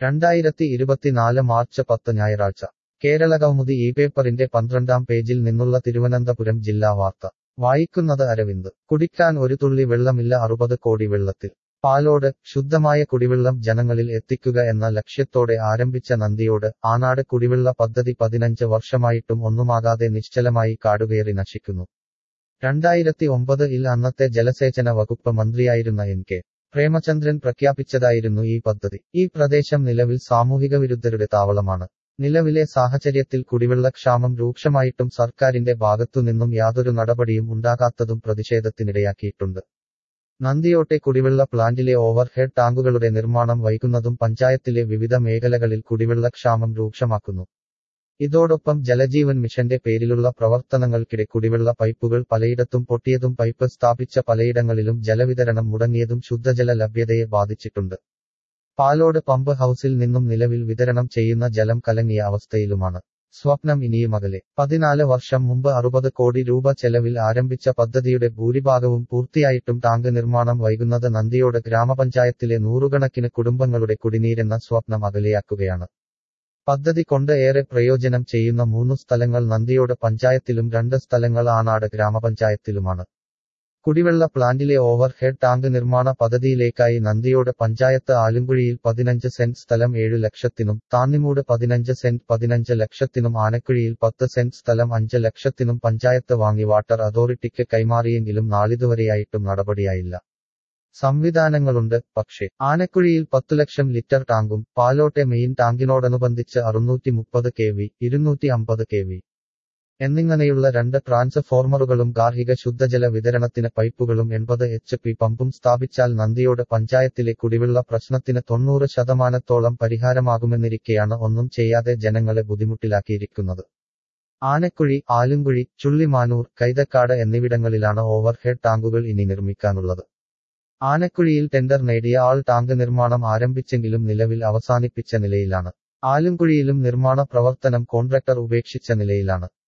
രണ്ടായിരത്തി ഇരുപത്തിനാല് മാർച്ച് പത്ത് ഞായറാഴ്ച കേരളകൗമുദി ഈ പേപ്പറിന്റെ പന്ത്രണ്ടാം പേജിൽ നിന്നുള്ള തിരുവനന്തപുരം ജില്ലാ വാർത്ത വായിക്കുന്നത് അരവിന്ദ് കുടിക്കാൻ ഒരു തുള്ളി വെള്ളമില്ല അറുപത് കോടി വെള്ളത്തിൽ പാലോട് ശുദ്ധമായ കുടിവെള്ളം ജനങ്ങളിൽ എത്തിക്കുക എന്ന ലക്ഷ്യത്തോടെ ആരംഭിച്ച നന്ദിയോട് ആനാട് കുടിവെള്ള പദ്ധതി പതിനഞ്ച് വർഷമായിട്ടും ഒന്നുമാകാതെ നിശ്ചലമായി കാടുകയറി നശിക്കുന്നു രണ്ടായിരത്തി ഒമ്പത് ഇൽ അന്നത്തെ ജലസേചന വകുപ്പ് മന്ത്രിയായിരുന്ന എൻ കെ പ്രേമചന്ദ്രൻ പ്രഖ്യാപിച്ചതായിരുന്നു ഈ പദ്ധതി ഈ പ്രദേശം നിലവിൽ സാമൂഹിക വിരുദ്ധരുടെ താവളമാണ് നിലവിലെ സാഹചര്യത്തിൽ കുടിവെള്ളക്ഷാമം രൂക്ഷമായിട്ടും സർക്കാരിന്റെ ഭാഗത്തുനിന്നും യാതൊരു നടപടിയും ഉണ്ടാകാത്തതും പ്രതിഷേധത്തിനിടയാക്കിയിട്ടുണ്ട് നന്ദിയോട്ടെ കുടിവെള്ള പ്ലാന്റിലെ ഓവർഹെഡ് ടാങ്കുകളുടെ നിർമ്മാണം വൈകുന്നതും പഞ്ചായത്തിലെ വിവിധ മേഖലകളിൽ കുടിവെള്ളക്ഷാമം രൂക്ഷമാക്കുന്നു ഇതോടൊപ്പം ജലജീവൻ മിഷന്റെ പേരിലുള്ള പ്രവർത്തനങ്ങൾക്കിടെ കുടിവെള്ള പൈപ്പുകൾ പലയിടത്തും പൊട്ടിയതും പൈപ്പ് സ്ഥാപിച്ച പലയിടങ്ങളിലും ജലവിതരണം മുടങ്ങിയതും ശുദ്ധജല ലഭ്യതയെ ബാധിച്ചിട്ടുണ്ട് പാലോട് പമ്പ് ഹൌസിൽ നിന്നും നിലവിൽ വിതരണം ചെയ്യുന്ന ജലം കലങ്ങിയ അവസ്ഥയിലുമാണ് സ്വപ്നം ഇനിയും അകലെ പതിനാല് വർഷം മുമ്പ് അറുപത് കോടി രൂപ ചെലവിൽ ആരംഭിച്ച പദ്ധതിയുടെ ഭൂരിഭാഗവും പൂർത്തിയായിട്ടും ടാങ്ക് നിർമ്മാണം വൈകുന്നത് നന്ദിയോട് ഗ്രാമപഞ്ചായത്തിലെ നൂറുകണക്കിന് കുടുംബങ്ങളുടെ കുടിനീരെന്ന സ്വപ്നം അകലെയാക്കുകയാണ് പദ്ധതി കൊണ്ട് ഏറെ പ്രയോജനം ചെയ്യുന്ന മൂന്നു സ്ഥലങ്ങൾ നന്ദിയോട് പഞ്ചായത്തിലും രണ്ട് സ്ഥലങ്ങൾ ആനാട് ഗ്രാമപഞ്ചായത്തിലുമാണ് കുടിവെള്ള പ്ലാന്റിലെ ഓവർ ഹെഡ് ടാങ്ക് നിർമ്മാണ പദ്ധതിയിലേക്കായി നന്ദിയോട് പഞ്ചായത്ത് ആലുംകുഴിയിൽ പതിനഞ്ച് സെന്റ് സ്ഥലം ഏഴു ലക്ഷത്തിനും താന്നിമൂട് പതിനഞ്ച് സെന്റ് പതിനഞ്ച് ലക്ഷത്തിനും ആനക്കുഴിയിൽ പത്ത് സെന്റ് സ്ഥലം അഞ്ച് ലക്ഷത്തിനും പഞ്ചായത്ത് വാങ്ങി വാട്ടർ അതോറിറ്റിക്ക് കൈമാറിയെങ്കിലും നാളിതുവരെയായിട്ടും നടപടിയായില്ല സംവിധാനങ്ങളുണ്ട് പക്ഷേ ആനക്കുഴിയിൽ പത്തു ലക്ഷം ലിറ്റർ ടാങ്കും പാലോട്ടെ മെയിൻ ടാങ്കിനോടനുബന്ധിച്ച് അറുന്നൂറ്റി മുപ്പത് കെ വി ഇരുന്നൂറ്റി അമ്പത് കെ വി എന്നിങ്ങനെയുള്ള രണ്ട് ട്രാൻസ്ഫോർമറുകളും ഗാർഹിക ശുദ്ധജല വിതരണത്തിന് പൈപ്പുകളും എൺപത് എച്ച് പി പമ്പും സ്ഥാപിച്ചാൽ നന്ദിയോട് പഞ്ചായത്തിലെ കുടിവെള്ള പ്രശ്നത്തിന് തൊണ്ണൂറ് ശതമാനത്തോളം പരിഹാരമാകുമെന്നിരിക്കെയാണ് ഒന്നും ചെയ്യാതെ ജനങ്ങളെ ബുദ്ധിമുട്ടിലാക്കിയിരിക്കുന്നത് ആനക്കുഴി ആലുംകുഴി ചുള്ളിമാനൂർ കൈതക്കാട് എന്നിവിടങ്ങളിലാണ് ഓവർഹെഡ് ടാങ്കുകൾ ഇനി നിർമ്മിക്കാനുള്ളത് ആനക്കുഴിയിൽ ടെൻഡർ നേടിയ ആൾ ടാങ്ക് നിർമ്മാണം ആരംഭിച്ചെങ്കിലും നിലവിൽ അവസാനിപ്പിച്ച നിലയിലാണ് ആലുംകുഴിയിലും നിർമ്മാണ പ്രവർത്തനം കോൺട്രാക്ടർ ഉപേക്ഷിച്ച നിലയിലാണ്